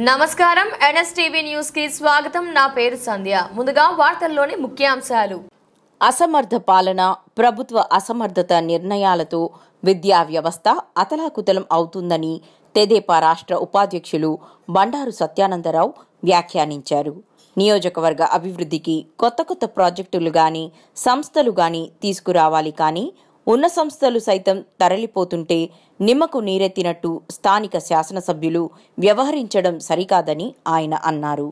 నమస్కారం NSTV news కి స్వాగతం నా పేరు సంధ్య ముందుగా వార్తల్లోని ముఖ్యాంశాలు అసమర్థ పాలన ప్రభుత్వ అసమర్థత నిర్ణయాలతో విద్యా వ్యవస్థ అతలాకుతలం అవుతుందని తెదేపా రాష్ట్ర ఉపాధ్యక్షులు బండారు సత్యానందరావు వ్యాఖ్యానించారు నియోజకవర్గ అభివృద్ధికి కొత్త కొత్త ప్రాజెక్టులు గాని సంస్థలు గాని తీసుకురావాలి కానీ ఉన్న సంస్థలు సైతం తరలిపోతుంటే నిమ్మకు నీరెత్తినట్టు స్థానిక శాసనసభ్యులు వ్యవహరించడం సరికాదని ఆయన అన్నారు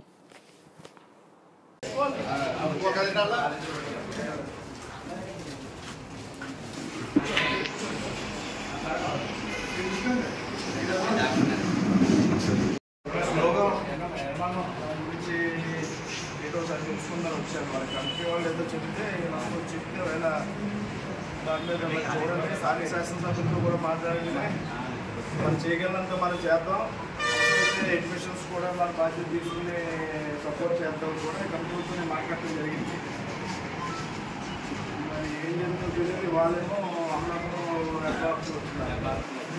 గురించి ఏదో సార్ తెలుసుకుందాం వచ్చారు మరి కంట్రీ వాళ్ళు ఏదో చెప్తే నాకు చెప్తే వేళ దాని మీద మరి చూడండి స్థానిక శాసనసభ్యులతో కూడా మాట్లాడండి మనం చేయగలంత మనం చేద్దాం ఎడ్యుకేషన్స్ కూడా మన బాధ్యత తీసుకుని సపోర్ట్ చేద్దాం కూడా కంట్రోల్తో నేను మాట్లాడటం జరిగింది మరి ఏం జరుగుతుందో తెలియదు వాళ్ళేమో అన్నప్పుడు అడ్వాన్స్ వస్తున్నారు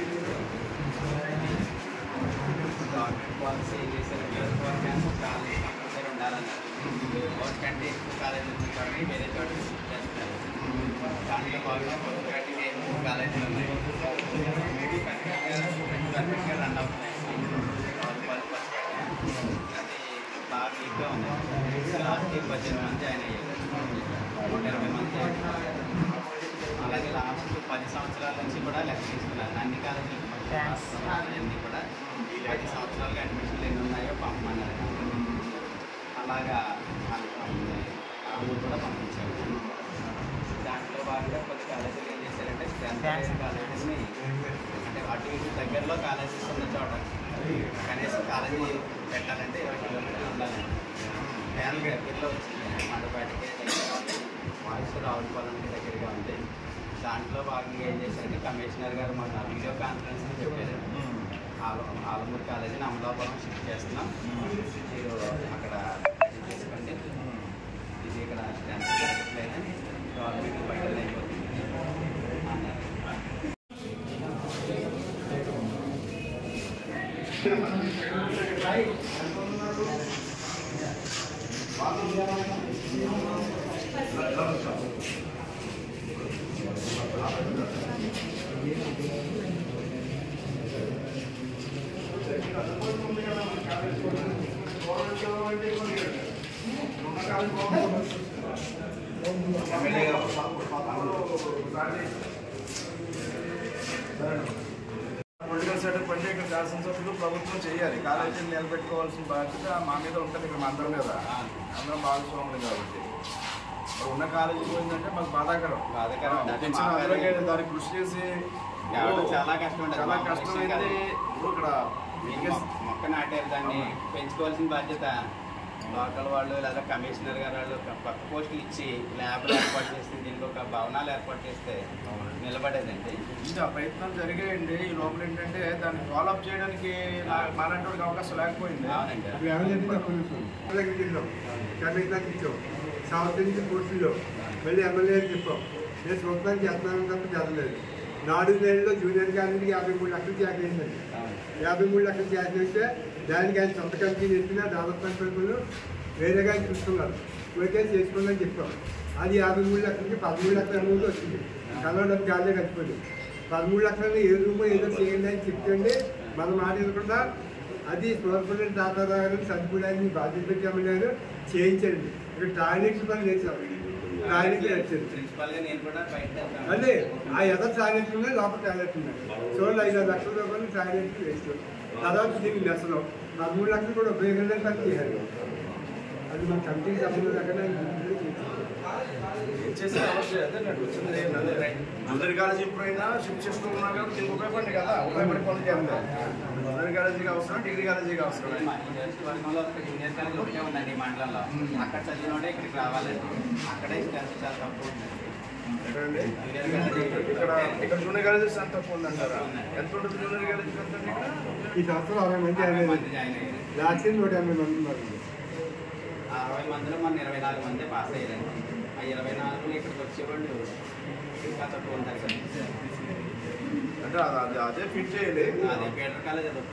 పాలసీ చేశారు క్యాంపు కాలేజ్ కంపల్సరీ ఉండాలన్నారు గవర్నమెంట్ కంటే ఎక్కువ కాలేజ్ ఉంది కాబట్టి వేరే చోట షిఫ్ట్ చేస్తారు దాంట్లో భాగంగా కొత్త కంటే ఎక్కువ కాలేజీలు ఉన్నాయి మేబీ పర్ఫెక్ట్గా రన్ అవుతున్నాయి వాళ్ళు వాళ్ళు ఫస్ట్ అది బాగా వీక్గా ఉంది లాస్ట్ ఇయర్ పద్దెనిమిది మంది జాయిన్ అయ్యారు నూట ఇరవై మంది జాయిన్ అయ్యారు అలాగే లాస్ట్ పది సంవత్సరాల నుంచి కూడా లెక్క తీసుకున్నారు అన్ని కాలేజీలు అన్నీ కూడా పది సంవత్సరాలుగా అడ్మిషన్లు ఎన్ని ఉన్నాయో పంపమన్నారు అలాగా వాళ్ళు కూడా పంపించారు దాంట్లో భాగంగా కొద్ది కాలేజీలు ఏం చేశారంటే స్ట్రెంత్ కాలేజెస్ని అంటే అటు ఇటు దగ్గరలో కాలేజెస్ ఉన్న చోట కనీసం కాలేజీ పెట్టాలంటే ఇరవై కిలోమీటర్లు ఉండాలి ఫ్యాన్ దగ్గరలో వచ్చింది మండపేటకి వాయిస్ రావులపాలెంకి దగ్గరగా ఉంది దాంట్లో భాగంగా ఏం చేశారంటే కమిషనర్ గారు మొన్న వీడియో కాన్ఫరెన్స్ చెప్పారు ఆల- ఆలమూరు కాలేజీని అమలాపురం షిఫ్ట్ చేస్తున్నాం మీరు అక్కడ ఇది చేసుకోండి ఇది ఇక్కడ స్ట్రెంత్ లేదని గవర్నమెంట్ బయట అయిపోతుంది అన్నారు పొలిటికల్ సెటప్ అంటే ఇక్కడ శాసనసభ్యులు ప్రభుత్వం చేయాలి కాలేజీని నిలబెట్టుకోవాల్సిన బాధ్యత మా మీద ఉంటుంది ఇక్కడ మా అందరి మీద అందరం భాగస్వాములు కాబట్టి మరి ఉన్న కాలేజీ పోయిందంటే మాకు బాధాకరం బాధాకరం. అంటే తెచ్చిన మా అందరికీ కాలేజీ- దానికి కృషి చేసి తేవడం చాలా కష్టం ఉంటుంది. చాలా మామూలు విషయం కష్టమైంది కాదు. ఇప్పుడు ఇక్కడ మీకు biggest మొక్క- మొక్క నాటారు దాన్ని పెంచుకోవాల్సిన బాధ్యత లోకల్ వాళ్ళు లేదా కమిషనర్ గారు వాళ్ళు ఒక కొత్త పోస్టులు ఇచ్చి ల్యాబ్లు ఏర్పాటు చేస్తే దీనికి ఒక భవనాలు ఏర్పాటు చేస్తే నిలబడేదండి ఇంకా ప్రయత్నాలు జరిగాయండి ఈ లోపల ఏంటంటే దాన్ని ఫాలో అప్ చేయడానికి నా- మాలాంటి వాడికి అవకాశం లేకపోయింది అవునండి ఇప్పుడు ఎవరు చెప్పినా కొంచెం దగ్గరికి వెళ్ళాం కమిషనర్కి ఇచ్చాం సౌత్ నుంచి పూర్తిలో మళ్ళీ ఎమ్మెల్యేకి చెప్పాం నేను సొంతం చేస్తున్నాను తప్ప చదవలేదు నాడు నెలలో జూనియర్ కాలేజీకి యాభై మూడు లక్షలు చేసేసిందండి యాభై మూడు లక్షలు చేసేస్తే దానికి ఆయన సొంత కంపెనీ చెప్పిన డెవలప్మెంట్ పనులు వేరేగా ఆయన చూస్తున్నారు ఓకే చేసుకోమని చెప్పాం అది యాభై మూడు లక్షలకి పదమూడు లక్షల అమౌంట్ వచ్చింది కలవడానికి గాలే కలిసిపోయింది పదమూడు లక్షలు ఏ రూమ్ ఏదో చేయండి అని చెప్తే మన మాట వినకుండా అది సూపరింటెండెంట్ తాతారావు గారు సరిపోయడానికి బాధ్యత పెట్టామన్నారు చేయించండి ఇక్కడ టాయిలెట్స్ పని చేసాం టాయిలెట్లు వచ్చారు ప్రిన్సిపల్గా నేను కూడా బయట వెళ్తాను. అదే ఆ ఎదరు టాయిలెట్స్ ఉన్నాయి లోపల టాయిలెట్స్ ఉన్నాయి చూడండి ఐదు ఆరు లక్షల రూపాయలు టాయిలెట్స్ వేస్ట్ తర్వాత దీనికి నెసలు పదమూడు లక్షలు కూడా ఉపయోగం లేని పని చేయాలి అది మన కమిటీకి సంబంధం లేకుండా ఆయన గుర్తుపెట్టి చేయించారు. ఏం చేసే అవసరం అదే నాకు వచ్చింది ఏంటంటే అందరి కాలేజీ ఎప్పుడైనా షిఫ్ట్ చేసుకున్నా కాబట్టి దీనికి ఉపయోగపడి కదా ఉపయోగపడి పనులు చేస్తాం అందరి కాలేజీకి అవసరం డిగ్రీ కాలేజీకి అవసరం మా ఈ నియోజకవర్గంలో ఒక జూనియర్ కాలేజ్ ఒకటే ఉందండి ఈ మండలంలో అక్కడ చదివినోడే ఇక్కడికి రావాలండి అక్కడే స్ట్రెంత్ చాలా తక్కువ ఉందండి ఎక్కడండి జూనియర్ కాలేజ్ ఇక్కడ ఇక్కడ జూనియర్ కాలేజెస్ ఎంత తక్కువ ఉందంటారా ఎంత ఉంటుంది జూనియర్ కాలేజీ ఎంత ఇక్కడ ఈ సంవత్సరం అరవై మంది అరవై జాయిన్ మంది అయ్యారు జాయిన్ అయ్యారు లాస్ట్ ఇయర్ నూట ఎనభై మంది ఉన్నారు ఆ అరవై మందిలో మన ఇరవై నాలుగు మంది పాస్ అయ్యారండి ఆ ఇరవై నాలుగు ఇక్కడికి వచ్చేవాళ్ళు ఇంకా తక్కువ ఉంటారు సార్ అంటే అది- అది అదే ఫిట్ చేయాలి అదే పీటర్ కాలేజ్ అది